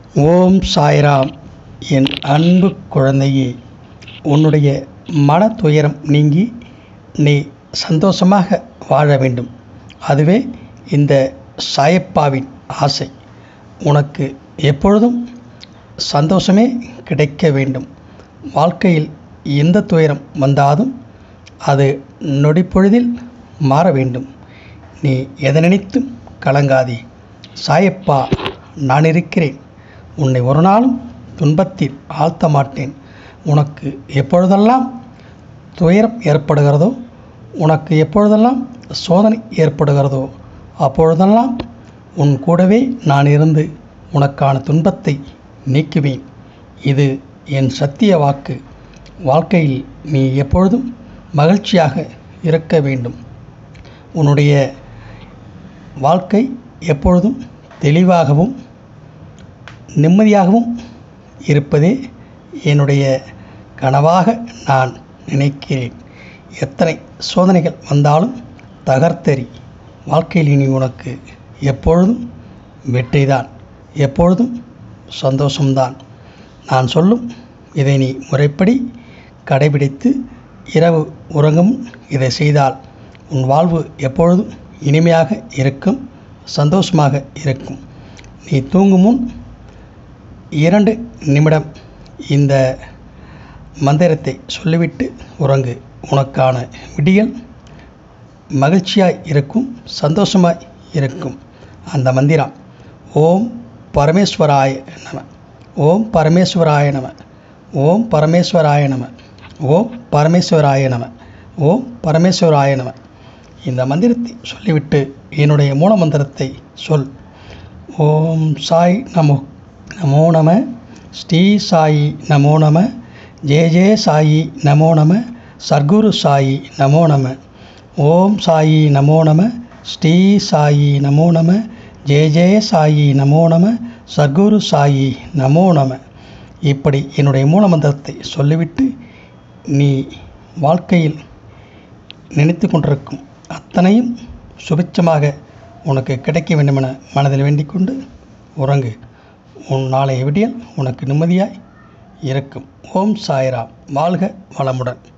ஓம் சாய்ராம் என் அன்பு குழந்தையே உன்னுடைய மன துயரம் நீங்கி நீ சந்தோஷமாக வாழ வேண்டும் அதுவே இந்த சாயப்பாவின் ஆசை உனக்கு எப்பொழுதும் சந்தோஷமே கிடைக்க வேண்டும் வாழ்க்கையில் எந்த துயரம் வந்தாலும் அது நொடிப்பொழுதில் மாற வேண்டும் நீ எதை நினைத்தும் கலங்காதே சாயப்பா நான் இருக்கிறேன் உன்னை ஒரு நாளும் துன்பத்தில் ஆழ்த்த மாட்டேன் உனக்கு எப்பொழுதெல்லாம் துயரம் ஏற்படுகிறதோ உனக்கு எப்பொழுதெல்லாம் சோதனை ஏற்படுகிறதோ அப்பொழுதெல்லாம் உன் கூடவே நான் இருந்து உனக்கான துன்பத்தை நீக்குவேன் இது என் சத்திய வாக்கு வாழ்க்கையில் நீ எப்பொழுதும் மகிழ்ச்சியாக இருக்க வேண்டும் உன்னுடைய வாழ்க்கை எப்பொழுதும் தெளிவாகவும் நிம்மதியாகவும் இருப்பதே என்னுடைய கனவாக நான் நினைக்கிறேன் எத்தனை சோதனைகள் வந்தாலும் தகர்த்தெறி வாழ்க்கையில் இனி உனக்கு எப்பொழுதும் வெற்றிதான் எப்பொழுதும் சந்தோஷம்தான் நான் சொல்லும் இதை நீ முறைப்படி கடைபிடித்து இரவு உறங்கும் இதை செய்தால் உன் வாழ்வு எப்பொழுதும் இனிமையாக இருக்கும் சந்தோஷமாக இருக்கும் நீ தூங்கும் முன் இரண்டு நிமிடம் இந்த மந்திரத்தை சொல்லிவிட்டு உறங்கு உனக்கான விடியல் மகிழ்ச்சியாய் இருக்கும் சந்தோஷமாய் இருக்கும் அந்த மந்திரம் ஓம் பரமேஸ்வராய நம ஓம் பரமேஸ்வராய நம ஓம் பரமேஸ்வராய நம ஓம் பரமேஸ்வராய நம ஓம் பரமேஸ்வராய நம இந்த மந்திரத்தை சொல்லிவிட்டு என்னுடைய மூல மந்திரத்தை சொல் ஓம் சாய் நமோ நமோ நம ஸ்ரீ சாயி நமோ நம ஜெய ஜெய சாயி நமோ நம சர்க்குரு சாயி நமோ நம ஓம் சாயி நமோ நம ஸ்ரீ சாயி நமோ நம ஜெய ஜெய சாயி நமோ நம சர்க்குரு சாயி நமோ நம இப்படி என்னுடைய மூலமந்திரத்தை சொல்லிவிட்டு நீ வாழ்க்கையில் நினைத்து கொண்டிருக்கும் அத்தனையும் சுபிட்சமாக உனக்கு கிடைக்க வேண்டுமென மனதில் வேண்டிக்கொண்டு உறங்கு உன் நாளைய விடியல் உனக்கு நிம்மதியாய் இருக்கும் ஓம் சாய்ராம் வாழ்க வளமுடன்